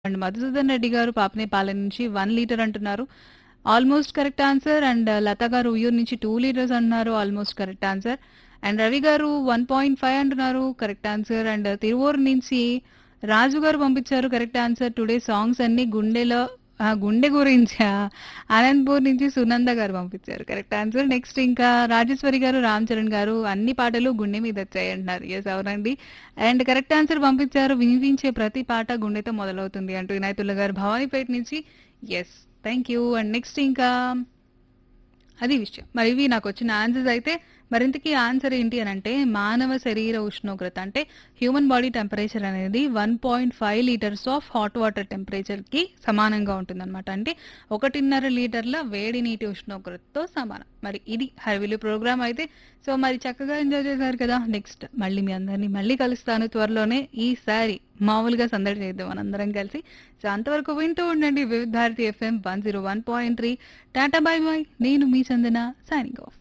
And Madhusudan Reddy గారు పాపనేపాలెం నుంచి 1 litre అంటున్నారు. Almost correct answer. And Latha garu Uyyuru నుంచి 2 లీటర్స్ అంటున్నారు. Almost correct answer. And Ravi garu 1.5 అంటున్నారు. Correct answer. అండ్ తిరువూరు నుంచి రాజు గారు పంపించారు కరెక్ట్ ఆన్సర్. టుడే సాంగ్స్ అన్నీ గుండెలో ఆ! గుండె గురించా? అనంతపూర్ నుంచి సునంద గారు పంపించారు కరెక్ట్ ఆన్సర్. నెక్స్ట్ ఇంకా రాజేశ్వరి గారు, రామ్ చరణ్ గారు అన్ని పాటలు గుండె మీదొచ్చాయి అంటున్నారు. యెస్ అవునండి. అండ్ కరెక్ట్ ఆన్సర్ పంపించారు. వినిపించే ప్రతి పాట గుండెతో మొదలవుతుంది అంటూ ఇనాయతుల్లా గారు భవానీపేట నుంచి. Yes. Thank you. And next ఇంకా అది విషయం. మరి ఇవి నాకొచ్చిన ఆన్సర్స్ అయితే మరింతకీ ఆన్సర్ ఏంటి అనంటే మానవ శరీర ఉష్ణోగ్రత అంటే హ్యూమన్ బాడీ టెంపరేచర్ అనేది 1.5 లీటర్స్ ఆఫ్ హాట్ వాటర్ టెంపరేచర్‌కి సమానంగా ఉంటుందన్నమాట. అంటే 1.5 లీటర్ల వేడి నీటి ఉష్ణోగ్రతతో సమానం. మరి ఇది హర్విల్లు ప్రోగ్రామ్ అయితే సో మరి చక్కగా ఎంజాయ్ చేశారు కదా! నెక్స్ట్ మళ్ళీ మీ అందరిని మళ్ళీ కలుస్తాను త్వరలోనే. ఈసారి మామూలుగా సందడి చేద్దాం మనందరం కలిసి. సో అంతవరకు వింటూ ఉండండి Vividh Bharati FM 101.3 tata bye bye. నేను మీ చందన సైనింగ్ ఆఫ్.